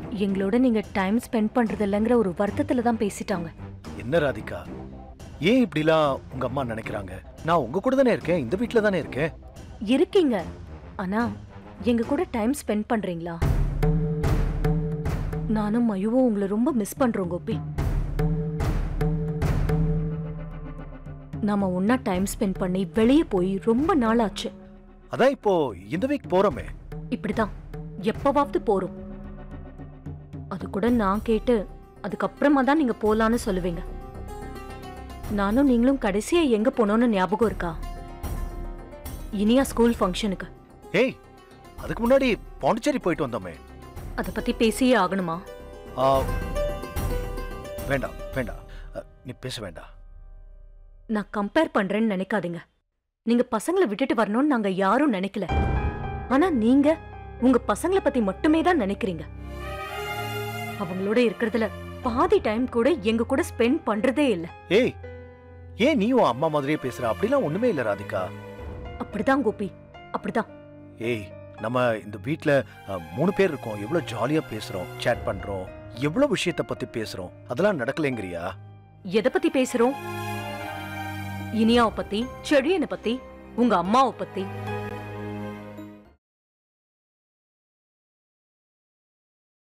எங்களோட நீங்க time spend பண்றது இல்லைங்கிற ஒரு வருத்தத்துல தான் பேசிட்டாங்க என்ன ராதிகா ஏன் இப்படிலாம் உங்க அம்மா நினைக்கிறாங்க நான் உங்க கூட தானே இருக்கேன் இந்த வீட்ல தானே இருக்கேன் இருக்கீங்க ஆனா எங்க கூட டைம் ஸ்பெண்ட் பண்றீங்களா நானும் மயுவும் உங்களை ரொம்ப மிஸ் பண்றோம் கோபி நாம ஒன்னா டைம் ஸ்பெண்ட் பண்ணி வெளியே போய் ரொம்ப நாள் ஆச்சு அதான் இப்போ இந்த வீக் போறோமே இப்படிதான் எப்பவாவது போறோம் அது கூட நான் கேட்டு அதுக்கப்புறமா தான் நீங்க போலான்னு சொல்லுவீங்க நானும் நீங்களும் கடைசியா எங்க போனோம்னு ஞாபகம் இருக்கா இனியா ஸ்கூல் ஃபங்க்ஷனுக்கு ஏய் அதுக்கு முன்னாடி பாண்டிச்சேரி போயிட்டு வந்தோமே அத பத்தி பேசியே ஆகணுமா ஆ, வேண்டாம் வேண்டாம் அ, நீ பேச வேண்டாம் நான் கம்பேர் பண்றேன்னு நினைக்காதீங்க நீங்க பசங்களை விட்டுட்டு வரணும்னு நாங்க யாரும் நினைக்கல ஆனா நீங்க உங்க பசங்களை பத்தி மட்டுமே தான் நினைக்கிறீங்க அவங்களோட இருக்கிறதுல பாதி டைம் கூட எங்க கூட ஸ்பெண்ட் பண்றதே இல்ல ஏய் ஏன் நீ உன் அம்மா மாதிரியே பேசுற அப்படிலாம் ஒண்ணுமே இல்ல ராதிகா அப்படிதான் கோபி அப்படிதான் ஏய் நம்ம இந்த வீட்ல அ, மூணு பேர் இருக்கோம் எவ்வளவு ஜாலியா பேசுறோம் சேட் பண்றோம் எவ்வளவு விஷயத்த பத்தி பேசுறோம் அதெல்லாம் நடக்கலைங்கிறியா எதை பத்தி பேசுறோம் இனியாவை பத்தி செழியனை பத்தி உங்க அம்மாவை பத்தி